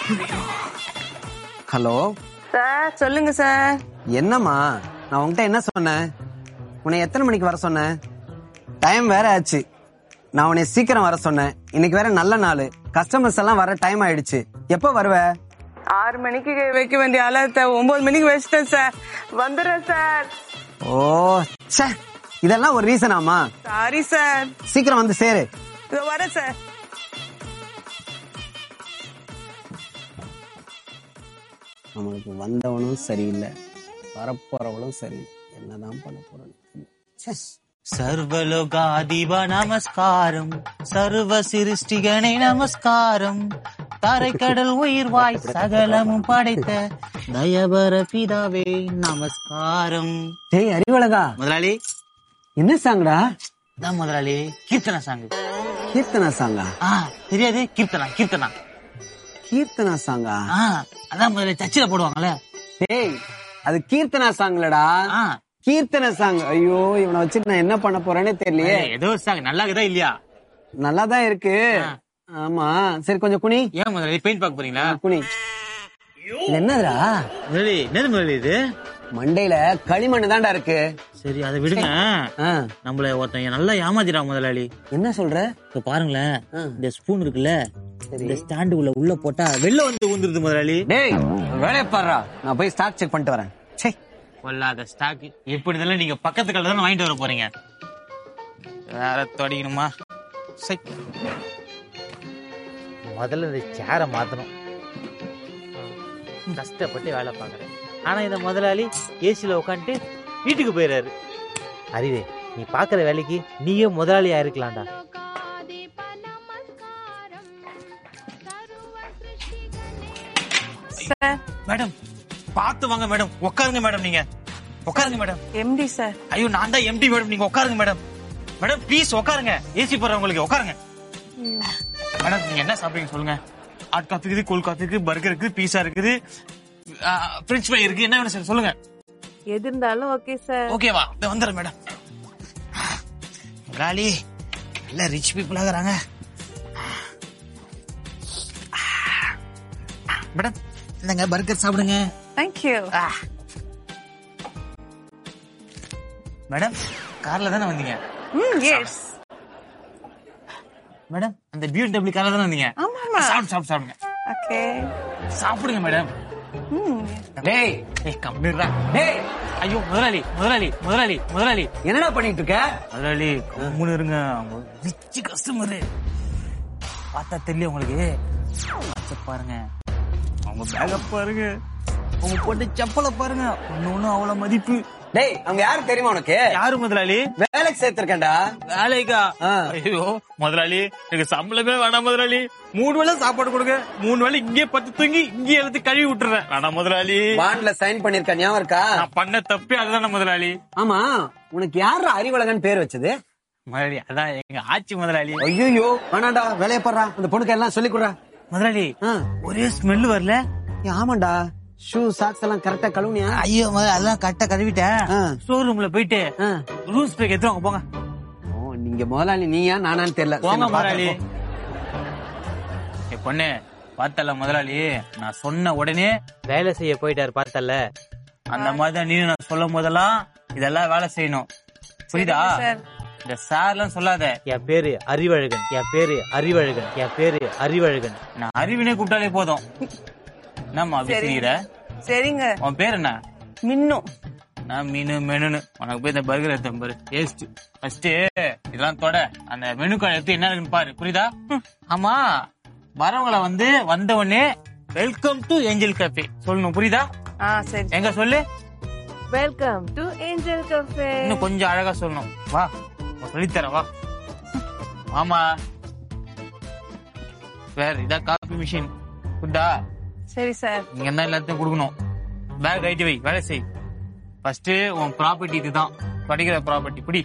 Hello sir சொல்லுங்க sir என்னம்மா நான் உன்கிட்ட என்ன சொன்னேன் உன்னை எத்தனை மணிக்கு வர சொன்னேன் டைம் வேற ஆச்சு நான் உன்னை சீக்கிரம் வர சொன்னேன் இன்னைக்கு வேற நல்ல நாள் கஸ்டமர்ஸ் எல்லாம் வர டைம் ஆயிடுச்சு எப்போ வருவ ஆறு மணிக்கு வைக்க வேண்டிய அலர்ட்ட ஒன்பது மணிக்கு வச்சிட்டேன் சார் வந்துடுறேன் சார் ஓ ச்சே இதெல்லாம் ஒரு ரீசனாமா சாரி சார் சீக்கிரம் வந்து சேரு இதோ வரேன் சார் நம்மளுக்கு வந்தவனும் சரியில்லை வரப்போறவளும் சரியில்லை என்னதான் பண்ண போறோம் சர்வலோகாதிப நமஸ்காரம் சர்வ சிருஷ்டிகனை நமஸ்காரம் தரைக்கடல் உயிர்வாய் சகலமும் படைத்த தயபர பிதாவே நமஸ்காரம் டேய் அறிவழகா முதலாளி என்ன சாங்கடா தான் முதலாளி கீர்த்தனா சாங் கீர்த்தனா சாங்கா ஆ தெரியாது கீர்த்தனா கீர்த்தனா கீர்த்தனா சாங்கா ஆ அதான் முதல்ல சர்ச்சில் போடுவாங்கல்ல டேய் அது கீர்த்தனா சாங்லடா ஆ கீர்த்தன சாங் ஐயோ இவனை வச்சு நான் என்ன பண்ண போறேன்னே தெரியலையே ஏதோ சாங் நல்லா இருக்குதா இல்லையா நல்லா தான் இருக்கு ஆமா சரி கொஞ்சம் குனி ஏன் முதலாளி பெயிண்ட் பார்க்க போறீங்களா குனி இது என்னதுடா முதலாளி என்னது முதலாளி இது மண்டையில களிமண் தான்டா இருக்கு சரி அதை விடுங்க ஆ, நம்மள ஒருத்தன் நல்லா ஏமாத்திட்டான் முதலாளி என்ன சொல்ற இப்ப பாருங்களேன் ஆ. இந்த ஸ்பூன் இருக்குல்ல இந்த ஸ்டாண்டு உள்ள உள்ள போட்டா வெளில வந்து ஊந்துருது முதலாளி டேய் வேலையை பாடுறா நான் போய் ஸ்டாக் செக் பண்ணிட்டு வரேன் சே கொல்லாத ஸ்டாக் எப்படி இருந்தாலும் நீங்க பக்கத்து கடையில தானே வாங்கிட்டு வர போறீங்க வேற தொடங்கணுமா சை முதல்ல இந்த சேரை மாத்தணும் கஷ்டப்பட்டு வேலை பார்க்கறேன் ஆனா இந்த முதலாளி ஏசில உட்காந்துட்டு வீட்டுக்கு போயிடுறாரு அறிவே நீ பாக்குற வேலைக்கு நீயே முதலாளியா இருக்கலாம்டா சார் மேடம் பார்த்து வாங்க மேடம் உட்காருங்க மேடம் நீங்க உட்காருங்க மேடம் எம்டி சார் ஐயோ நான் தான் எம்டி மேடம் நீங்க உட்காருங்க மேடம் மேடம் ப்ளீஸ் உட்காருங்க ஏசி போறவங்களுக்கு உட்காருங்க மேடம் நீங்க என்ன சாப்பிடுறீங்க சொல்லுங்க ஹாட் காஃபி இருக்குது கோல்ட் காஃபி இருக்குது பர்கர் இருக்குது பீஸா இருக்குது பிரெஞ்ச் ஃப்ரை இருக்கு என்ன வேணும் சார் சொல்லுங்க எது இருந்தாலும் ஓகே சார் ஓகேவா இந்த வந்துடுறேன் மேடம் முதலாளி நல்ல ரிச் பீப்புள் ஆகுறாங்க மேடம் இந்தங்க பர்கர் சாப்பிடுங்க தேங்க்யூ மேடம் கார்ல தானே வந்தீங்க ம் எஸ் மேடம் அந்த பியூட்டிபிள் கார்ல தானே வந்தீங்க ஆமா ஆமா சாப்பிடு சாப்பிடு சாப்பிடுங்க ஓகே சாப்பிடுங்க மேடம் ம் டேய் ஏய் கம்மிடுறா டேய் ஐயோ முதலாளி முதலாளி முதலாளி முதலாளி என்னடா பண்ணிட்டு இருக்க முதலாளி கம்முன்னு இருங்க அவங்க ரிச் கஸ்டமரு பார்த்தா தெரியல உங்களுக்கு வாட்ஸ்அப் பாருங்க அவங்க பேக பாருங்க அவங்க போட்டு செப்பலை பாருங்க ஒண்ணு ஒண்ணு அவ்வளவு மதிப்பு டேய் அவங்க யாரு தெரியுமா உனக்கு யாரு முதலாளி வேலைக்கு சேர்த்திருக்கேன்டா வேலைக்கா ஆ. ஐயோ முதலாளி எனக்கு சம்பளமே வேணாம் முதலாளி மூணு வேளை சாப்பாடு கொடுங்க மூணு வேளை இங்கே பத்து தூங்கி இங்கே எழுத்து கழுவி விட்டுறேன் வேணாம் முதலாளி பாண்ட்ல சைன் பண்ணிருக்க ஞாபகம் இருக்கா நான் பண்ண தப்பே அதுதானே முதலாளி ஆமா உனக்கு யாரு அறிவழகன் பேர் வச்சது முதலாளி அதான் எங்க ஆட்சி முதலாளி ஐயோ வேணாண்டா வேலையை பாடுறா அந்த பொண்ணுக்கு எல்லாம் சொல்லி கொடுறா முதலாளி ஆ. ஒரே ஸ்மெல் வரல ஏய், ஆமாண்டா ஷூ சாக்ஸ் எல்லாம் கரெக்டா கழுவுனியா ஐயோ முதல்ல அதெல்லாம் கரெக்டா கழுவிட்டேன் ஆ. ஸ்டோர் ரூம்ல போயிட்டு ஆ. ரூம் ஸ்ப்ரே எடுத்துவாங்க போங்க ஓ நீங்க முதலாளி நீயா நானான்னு தெரியல சரி, போங்க நான் முதலாளி பார்க்கறேன். ஏ பொண்ணு பார்த்தல முதலாளி நான் சொன்ன உடனே வேலை செய்ய போயிட்டாரு பார்த்தல அந்த மாதிரி தான் நீ நான் சொல்லும் போதெல்லாம் இதெல்லாம் வேலை செய்யணும் புரியுதா சார் இந்த சார்லாம் சொல்லாத என் பேரு அறிவழகன் என் பேரு அறிவழகன் என் பேரு அறிவழகன் நான் அறிவினே கூப்பிட்டாலே போதும் என்னம்மா அப்படி சரி. செய்யற சரிங்க உன் பேர் என்ன மின்னும் நான் மீனு மெனுன்னு உனக்கு போய் இந்த பர்கர் எடுத்தேன் பாரு டேஸ்ட் ஃபர்ஸ்ட் இதெல்லாம் தொட அந்த மெனு கார்டு எடுத்து என்ன இருக்குன்னு பாரு புரியுதா ஆமா வரவங்கள வந்து வந்த உடனே வெல்கம் டு ஏஞ்சல் கேஃபே சொல்லணும் புரியுதா ஆ சரி எங்க சொல்லு வெல்கம் டு ஏஞ்சல் கஃபே இன்னும் கொஞ்சம் அழகா சொல்லணும் வா நான் சொல்லித்தரேன் வா ஆமா வேற இதா காபி மிஷின் குட்டா சரி சார் நீங்க என்ன எல்லாத்தையும் கொடுக்கணும் பேக் ஐட்டி வை வேலை செய் ஃபர்ஸ்ட் உன் ப்ராப்பர்ட்டி இதுதான் படிக்கிற ப்ராப்பர்ட்டி பிடி